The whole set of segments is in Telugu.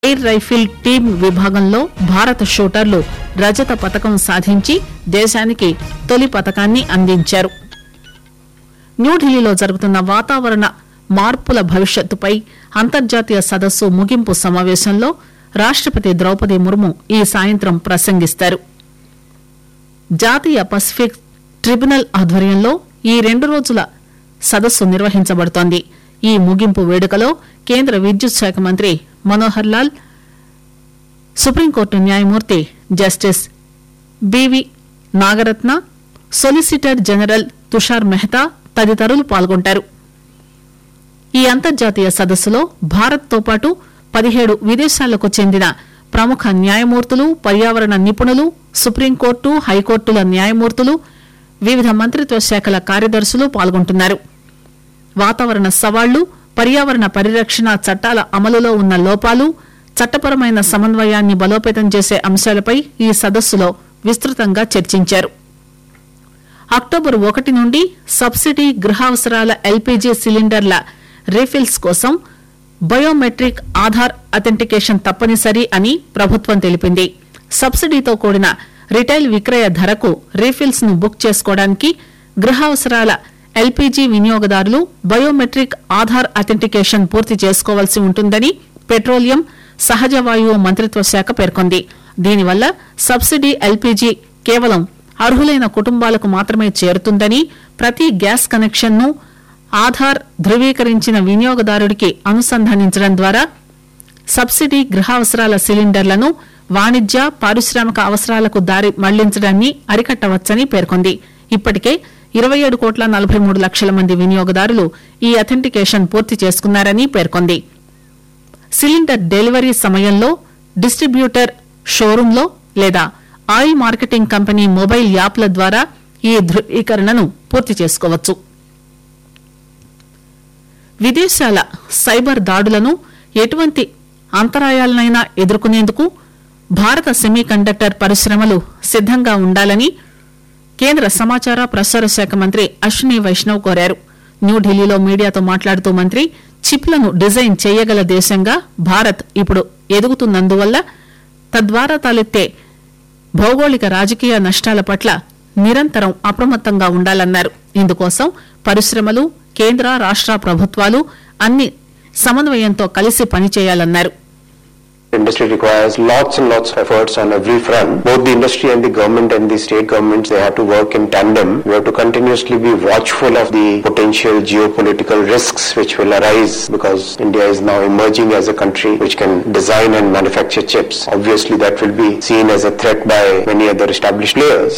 ఎయిర్ రైఫిల్ టీం విభాగంలో భారత షూటర్లు రజత పతకం సాధించి దేశానికి తొలి పతకాన్ని అందించారు న్యూఢిల్లీలో జరుగుతున్న వాతావరణ మార్పుల భవిష్యత్తుపై అంతర్జాతీయ సదస్సు ముగింపు సమావేశంలో రాష్టపతి ద్రౌపది ముర్ము ఈ సాయంత్రం ప్రసంగిస్తారు జాతీయ పసిఫిక్ ట్రిబ్యునల్ ఆధ్వర్యంలో ఈ రెండు రోజుల సదస్సు నిర్వహించబడుతోంది ఈ ముగింపు వేడుకలో కేంద్ర విద్యుత్ శాఖ మంత్రి మనోహర్ లాల్ సుప్రీంకోర్టు న్యాయమూర్తి justice B V Nagarathna solicitor general Tushar Mehta తదితరులు పాల్గొంటారు ఈ అంతర్జాతీయ సదస్సులో భారత్తో పాటు పదిహేడు విదేశాలకు చెందిన ప్రముఖ న్యాయమూర్తులు పర్యావరణ నిపుణులు సుప్రీంకోర్టు హైకోర్టుల న్యాయమూర్తులు వివిధ మంత్రిత్వ శాఖల కార్యదర్శులు పాల్గొంటున్నారు వాతావరణ సవాళ్లు పర్యావరణ పరిరక్షణ చట్టాల అమలులో ఉన్న లోపాలు చట్టపరమైన సమన్వయాన్ని బలోపేతం చేసే అంశాలపై ఈ సదస్సులో విస్తృతంగా చర్చించారు అక్టోబర్ ఒకటి నుండి సబ్సిడీ గృహావసరాల ఎల్పీజీ సిలిండర్ల రీఫిల్స్ కోసం బయోమెట్రిక్ ఆధార్ అథెంటికేషన్ తప్పనిసరి అని ప్రభుత్వం తెలిపింది సబ్సిడీతో కూడిన రిటైల్ విక్రయ ధరకు రీఫిల్స్ ను బుక్ చేసుకోవడానికి గృహావసరాల ఎల్పీజీ వినియోగదారులు బయోమెట్రిక్ ఆధార్ అథెంటికేషన్ పూర్తి చేసుకోవాల్సి ఉంటుందని పెట్రోలియం సహజ వాయువు మంత్రిత్వ శాఖ పేర్కొంది దీనివల్ల సబ్సిడీ ఎల్పీజీ కేవలం అర్హులైన కుటుంబాలకు మాత్రమే చేరుతుందని ప్రతి గ్యాస్ కనెక్షన్ ను ఆధార్ ధృవీకరించిన వినియోగదారుడికి అనుసంధానించడం ద్వారా సబ్సిడీ గృహావసరాల సిలిండర్లను వాణిజ్య పారిశ్రామిక అవసరాలకు దారి మళ్లించడాన్ని అరికట్టవచ్చని పేర్కొంది ఇప్పటికే ఇరవై ఏడు కోట్ల నలభై మూడు లక్షల మంది వినియోగదారులు ఈ అథెంటికేషన్ పూర్తి చేసుకున్నారని పేర్కొంది సిలిండర్ డెలివరీ సమయంలో డిస్ట్రిబ్యూటర్ షోరూంలో లేదా ఆయిల్ మార్కెటింగ్ కంపెనీ మొబైల్ యాప్ల ద్వారా ఈ ధృవీకరణను పూర్తి చేసుకోవచ్చు విదేశాల సైబర్ దాడులను ఎటువంటి అంతరాయాలనైనా ఎదుర్కొనేందుకు భారత సెమీ కండక్టర్ పరిశ్రమలు సిద్దంగా ఉండాలని కేంద్ర సమాచార ప్రసార శాఖ మంత్రి అశ్విని వైష్ణవ్ కోరారు న్యూఢిల్లీలో మీడియాతో మాట్లాడుతూ మంత్రి చిప్లను డిజైన్ చేయగల దేశంగా భారత్ ఇప్పుడు ఎదుగుతున్నందువల్ల తద్వారా తలెత్తే భౌగోళిక రాజకీయ నష్టాల పట్ల నిరంతరం అప్రమత్తంగా ఉండాలన్నారు ఇందుకోసం పరిశ్రమలు కేంద్ర రాష్ట ప్రభుత్వాలు అన్ని సమన్వయంతో కలిసి పనిచేయాలన్నారు Industry requires lots and lots of efforts on every front. Both the industry and the government and the state governments, they have to work in tandem. We have to continuously be watchful of the potential geopolitical risks which will arise because India is now emerging as a country which can design and manufacture chips. Obviously, that will be seen as a threat by many other established players.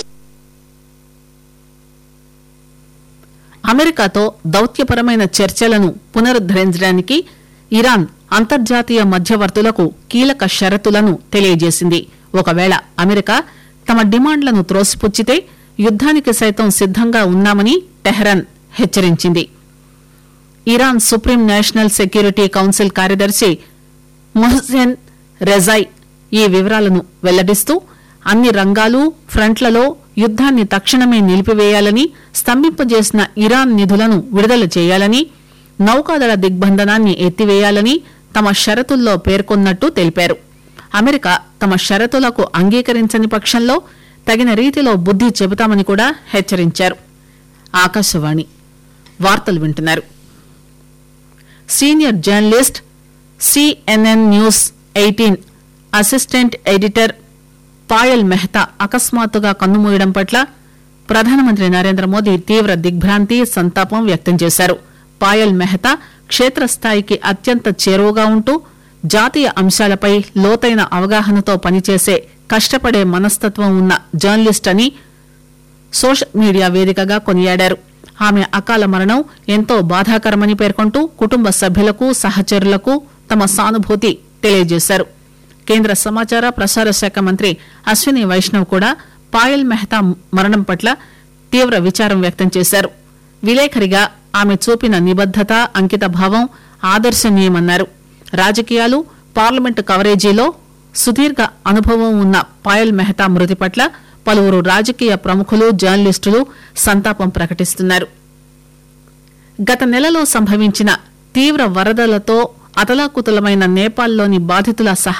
అమెరికాతో దౌత్యపరమైన చర్చలను పునరుద్దరించడానికి ఇరాన్ అంతర్జాతీయ మధ్యవర్తులకు కీలక షరతులను తెలియజేసింది ఒకవేళ అమెరికా తమ డిమాండ్లను త్రోసిపుచ్చితే యుద్దానికి సైతం సిద్దంగా ఉన్నామని టెహ్రాన్ హెచ్చరించింది Iran supreme national security council కార్యదర్శి మొహ్సెన్ రెజాయ్ ఈ వివరాలను వెల్లడిస్తూ అన్ని రంగాలు ఫ్రంట్లలో యుద్దాన్ని తక్షణమే నిలిపివేయాలని స్తంభింపజేసిన ఇరాన్ నిధులను విడుదల చేయాలని నౌకాదళ దిగ్బంధనాన్ని ఎత్తివేయాలని తమ షరతుల్లో పేర్కొన్నట్టు తెలిపారు అమెరికా తమ షరతులకు అంగీకరించని పక్షంలో తగిన రీతిలో బుద్ది చెబుతామని కూడా హెచ్చరించారు ఆకాశవాణి వార్తలు వింటున్నారు senior journalist CNN news eighteen assistant editor Payal Mehta అకస్మాత్తుగా కన్నుమూయడం పట్ల ప్రధానమంత్రి నరేంద్ర మోదీ తీవ్ర దిగ్భ్రాంతి సంతాపం వ్యక్తం చేశారు పాయల్ మెహతా క్షేత్రస్థాయికి అత్యంత చేరువగా ఉంటూ జాతీయ అంశాలపై లోతైన అవగాహనతో పనిచేసే కష్టపడే మనస్తత్వం ఉన్న జర్నలిస్ట్ అని సోషల్ మీడియా వేదికగా కొనియాడారు ఆమె అకాల మరణం ఎంతో బాధాకరమని పేర్కొంటూ కుటుంబ సభ్యులకు సహచరులకు తమ సానుభూతి తెలియజేశారు కేంద్ర సమాచార ప్రసార శాఖ మంత్రి అశ్విని వైష్ణవ్ కూడా పాయల్ మెహతా మరణం పట్ల తీవ్ర విచారం వ్యక్తం చేశారు విలేఖరిగా ఆమె చూపిన నిబద్దత అంకిత భావం ఆదర్శనీయమన్నారు రాజకీయాలు పార్లమెంటు కవరేజీలో సుదీర్ఘ అనుభవం ఉన్న పాయల్ మెహతా మృతి పట్ల పలువురు రాజకీయ ప్రముఖులు జర్నలిస్టులు సంతాపం ప్రకటిస్తున్నారు గత నెలలో సంభవించిన తీవ్ర వరదలతో అతలాకుతలమైన నేపాల్లోని బాధితుల సహాయ